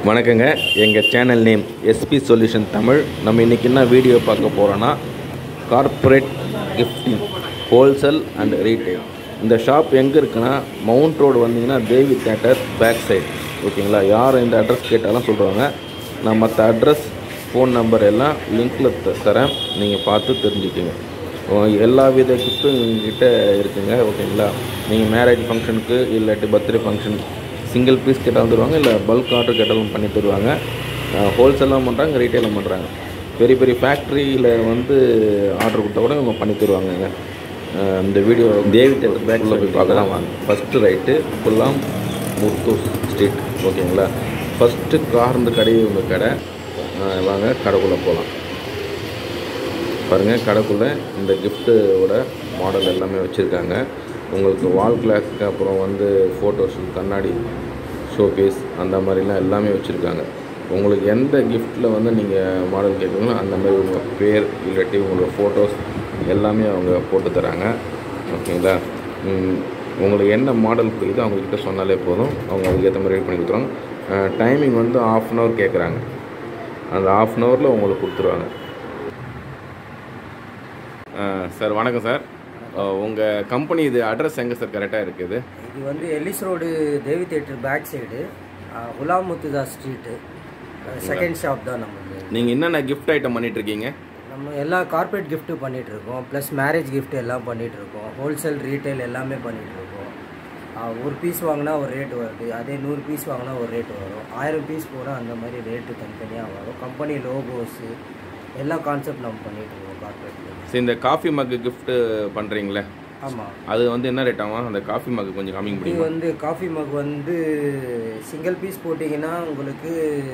வணக்கங்க எங்கள் channel name SP solution Tamil நம்ம இன்றைக்கி என்ன வீடியோ பார்க்க போகிறோன்னா corporate gifting wholesale and retail இந்த ஷாப் எங்கே இருக்குன்னா மவுண்ட் ரோடு வந்தீங்கன்னா தேவி தேட்டர் பேக் சைடு ஓகேங்களா யார் இந்த அட்ரஸ் கேட்டாலும் சொல்கிறாங்க நான் மற்ற அட்ரஸ் ஃபோன் நம்பர் எல்லாம் லிங்க்கில் தரேன் நீங்கள் பார்த்து தெரிஞ்சுக்கோங்க ஓ- எல்லா வித கிஃப்ட்டும் எங்ககிட்ட இருக்குங்க ஓகேங்களா நீங்கள் மேரேஜ் ஃபங்க்ஷனுக்கு இல்லாட்டி பர்த்டே ஃபங்க்ஷன் சிங்கிள் பீஸ் கேட்டாலும் தருவாங்க இல்லை பல்க் ஆர்டர் கேட்டாலும் பண்ணி தருவாங்க ஹோல்சேலாக பண்ணுறாங்க ரீட்டைலும் பண்ணுறாங்க பெரிய பெரிய ஃபேக்ட்ரியில் வந்து ஆர்டர் கொடுத்தா கூட இவங்க பண்ணி தருவாங்கங்க அஹ் இந்த வீடியோ தேவி தேட்டர் பேக்கில் போய் பார்க்கலாம் வாங்க first right Gulam Muthur street ஓகேங்களா ஃபஸ்ட்டு கார்ந்து கடை உங்கள் கடை அஹ் வாங்க கடைக்குள்ளே போகலாம் பாருங்கள் கடைக்குள்ளே இந்த கிஃப்ட்டோட மாடல் எல்லாமே வச்சுருக்காங்க உங்களுக்கு வால் கிளாக்கு அப்புறம் வந்து ஃபோட்டோஸ் கண்ணாடி ஷோகேஸ் அந்த மாதிரிலாம் எல்லாமே வச்சுருக்காங்க உங்களுக்கு எந்த கிஃப்ட்டில் வந்து நீங்கள் மாடல் கேட்குறீங்களோ அந்த மாதிரி உங்கள் பேர் இல்லாட்டி உங்களோட ஃபோட்டோஸ் எல்லாமே அவங்க போட்டு தராங்க ஓகேங்களா ம், உங்களுக்கு என்ன மாடல் பிடிக்குதோ அவங்கக்கிட்ட சொன்னாலே போதும் அவங்க அதுக்கேற்ற மாதிரி ரெடி பண்ணி கொடுத்துருவாங்க டைமிங் வந்து ஆஃப் அன் ஹவர் கேட்குறாங்க அந்த ஆஃப் அன் ஹவரில் உங்களுக்கு கொடுத்துருவாங்க சார் வணக்கம் சார் உங்கள் கம்பெனி இது அட்ரஸ் எங்கே சார் கரெக்டாக இருக்குது இது வந்து Ellis road Devi theatre back side Gulam முத்துதா ஸ்ட்ரீட்டு செகண்ட் ஷாப் தான் நம்மளுது நீங்கள் என்னென்ன கிஃப்ட் ஐட்டம் பண்ணிட்டு இருக்கீங்க நம்ம எல்லா கார்ப்பரேட் gift பண்ணிட்டு இருக்கோம் ப்ளஸ் மேரேஜ் gift எல்லாம் பண்ணிட்டு இருக்கோம் ஹோல்சேல் ரீட்டைல் எல்லாமே பண்ணிட்டு இருக்கோம் ஆ, ஒரு பீஸ் வாங்கினா ஒரு ரேட் வருது அதே நூறு பீஸ் வாங்கினா ஒரு ரேட் வரும் ஆயிரம் பீஸ் போனால் அந்த மாதிரி ரேட்டு தனித்தனியாக வரும் கம்பெனி லோகோஸு எல்லா கான்செப்ட் நம்ம பண்ணிட்டு இருக்கோம் கார்ப்பரேட்டில் சரி இந்த காஃபி மக்கு கிஃப்ட் பண்ணுறீங்களே ஆமாம் அது வந்து என்ன ரேட் ஆகும் அந்த காஃபி மக்கு கொஞ்சம் காமிக்க இது முடியுமா வந்து காஃபி மக் வந்து சிங்கிள் பீஸ் போட்டிங்கன்னா உங்களுக்கு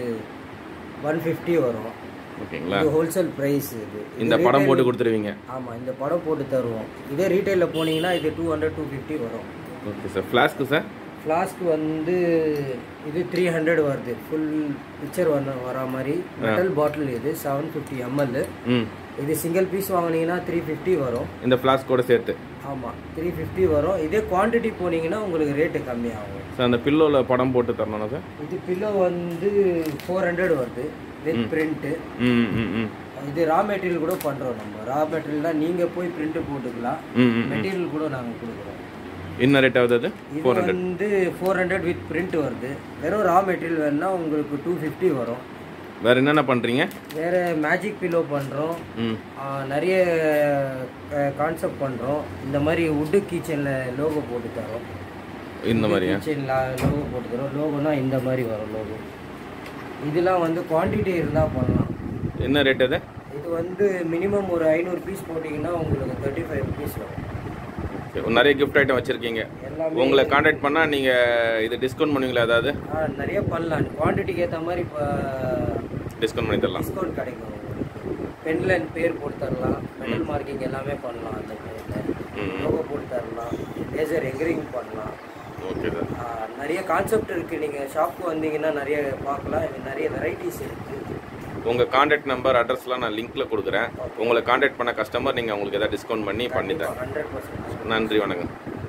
ஒன் ஃபிஃப்டி வரும் ஓகேங்களா இது ஹோல்சேல் ப்ரைஸ் இது இந்த படம் போட்டு கொடுத்துருவீங்க ஆமாம் இந்த படம் போட்டு தருவோம் இதே ரீட்டைலில் போனீங்கன்னா இது டூ ஹண்ட்ரட் டூ ஃபிஃப்டி வரும் ஓகே சார் ஃப்ளாஸ்க்கு சார் ஃப்ளாஸ்க் வந்து இது த்ரீ ஹண்ட்ரட் வருது ஃபுல் பிக்சர் வர வரா மாதிரி மெட்டல் பாட்டில் இது செவன் ஃபிஃப்டி எம்எல் ம் இது சிங்கிள் பீஸ் வாங்கினீங்கன்னா த்ரீ ஃபிஃப்டி வரும் இந்த ஃப்ளாஸ்கோட சேர்த்து ஆமாம் த்ரீ ஃபிஃப்டி வரும் இதே குவான்டிட்டி போனீங்கன்னா உங்களுக்கு ரேட்டு கம்மியாகும் சார் அந்த பில்லோவில் படம் போட்டு தரணும்னா சார் இது பில்லோ வந்து ஃபோர் ஹண்ட்ரட் வருது வித் பிரிண்ட்டு ம் ம் ம் இது ரா மெட்டீரியல் கூட பண்ணுறோம் நம்ம ரா மெட்டீரியல்னா நீங்கள் போய் பிரிண்ட்டு போட்டுக்கலாம் ம் ம் மெட்டீரியல் கூட நாங்கள் கொடுக்குறோம் என்ன ரேட் ஆகுது அது இது வந்து ஃபோர் ஹண்ட்ரட் வித் பிரிண்ட் வருது வெறும் ரா மெட்டீரியல் வேணும்னா உங்களுக்கு டூ ஃபிஃப்டி வரும் வேறு என்னென்ன பண்ணுறீங்க வேறு மேஜிக் பில்லோ பண்ணுறோம் ம் நிறைய கான்செப்ட் பண்ணுறோம் இந்த மாதிரி வுட்டு கிச்சனில் லோகோ போட்டு தரோம் இந்த மாதிரியா கிச்சனில் லோகோ போட்டு தரோம் லோகோனா இந்த மாதிரி வரும் லோகோ இதெல்லாம் வந்து குவான்டிட்டி இருந்தால் பண்ணலாம் என்ன ரேட் அது இது வந்து மினிமம் ஒரு ஐநூறு பீஸ் போட்டிங்கன்னா உங்களுக்கு தேர்ட்டி ஃபைவ் ருபீஸ் வரும் சரி, நிறைய கிஃப்ட் ஐட்டம் வச்சுருக்கீங்க எல்லாமே உங்களை காண்டாக்ட் பண்ணால் நீங்கள் இது டிஸ்கவுண்ட் பண்ணுவீங்களா ஏதாவது ஆ, நிறைய பண்ணலாம் குவான்டிட்டிக்கு ஏற்ற மாதிரி இப்போ டிஸ்கவுண்ட் பண்ணி தரலாம் டிஸ்கவுண்ட் கிடைக்கும் பென்ல பேர் போட்டு தரலாம் மெடல் மார்க்கிங் எல்லாமே பண்ணலாம் அந்த பேரில் ம் லோகோ போட்டு தரலாம் லேசர் எங்கரிங் பண்ணலாம் ஓகே சார் ஆ, நிறைய கான்செப்ட் இருக்குது நீங்கள் ஷாப்புக்கு வந்தீங்கன்னா நிறைய பார்க்கலாம் இது நிறைய வெரைட்டிஸ் இருக்குது உங்கள் காண்டாக்ட் நம்பர் அட்ரஸ்லாம் நான் லிங்க்கில் கொடுக்குறேன் உங்களை காண்டாக்ட் பண்ண கஸ்டமர் நீங்கள் உங்களுக்கு எதாவது டிஸ்கவுண்ட் பண்ணி பண்ணி தரேன் ஹண்ட்ரட் பர்சன்ட் நன்றி வணக்கம்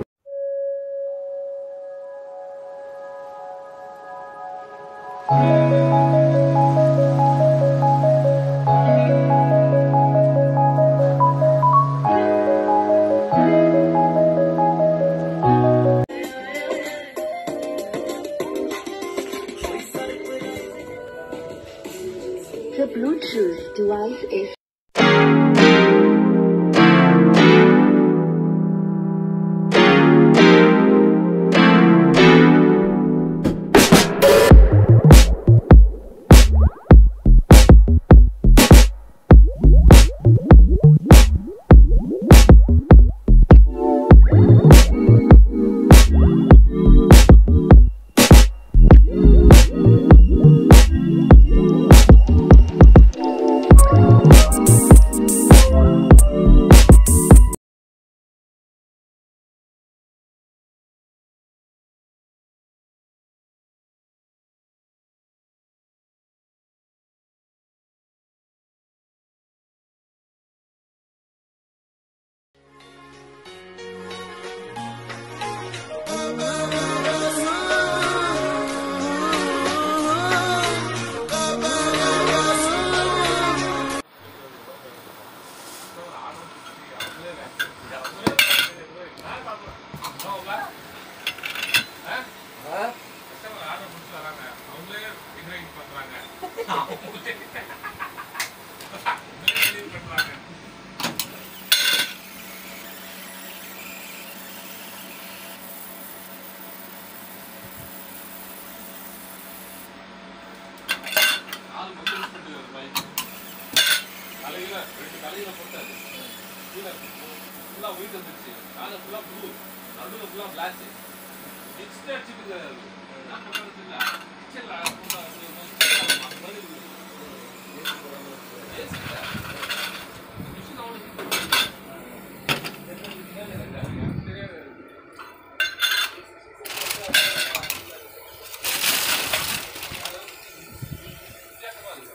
The Bluetooth device is தலையில போட்டாரு கீழே ஃபுல்லாக ஒயிட் வந்துருச்சு மேலே ஃபுல்லாக ப்ளூ நடுவில் ஃபுல்லாக பிளாக் நெக்ஸ்ட் அடிச்சுட்டு இருக்காரு என்ன பண்ணுறது இல்லை கிச்சனில் ஃபுல்லாக அந்த மாதிரி இருக்குது. Yes, sir. மிஷின் அவனுக்கு எனக்கு தெரியாது வித்தியாசமா இருக்கு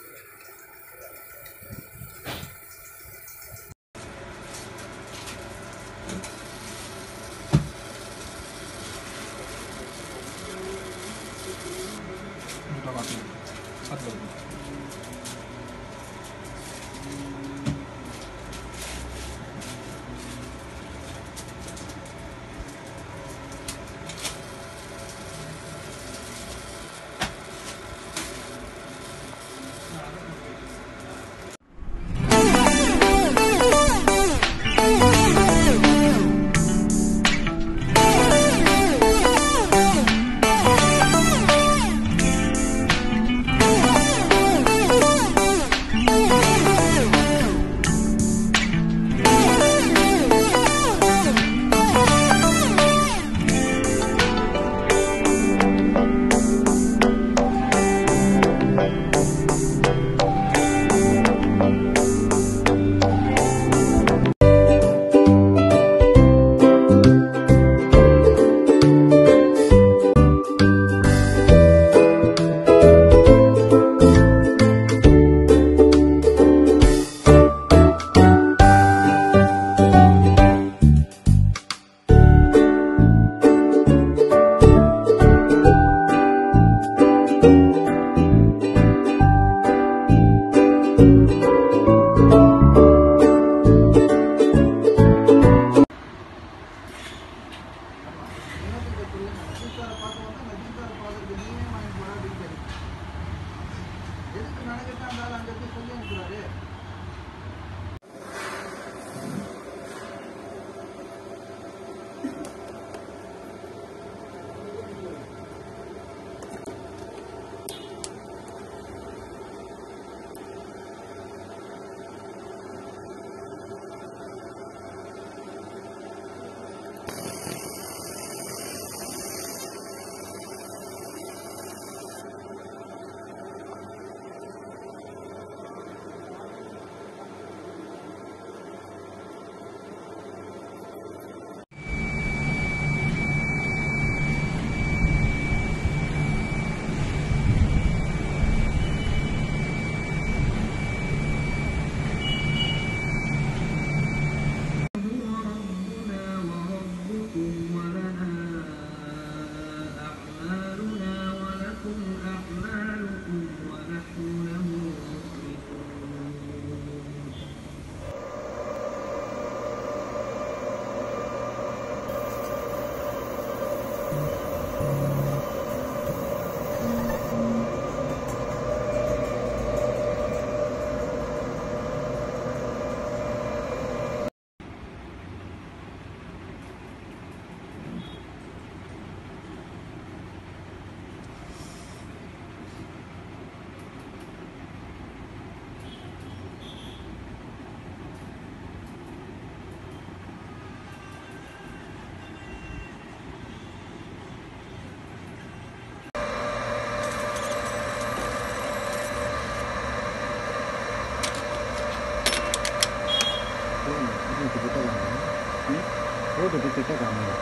ரோட்டுக்கு கிட்ட காமிங்க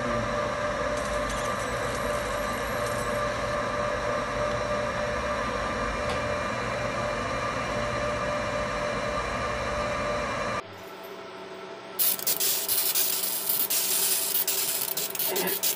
Thank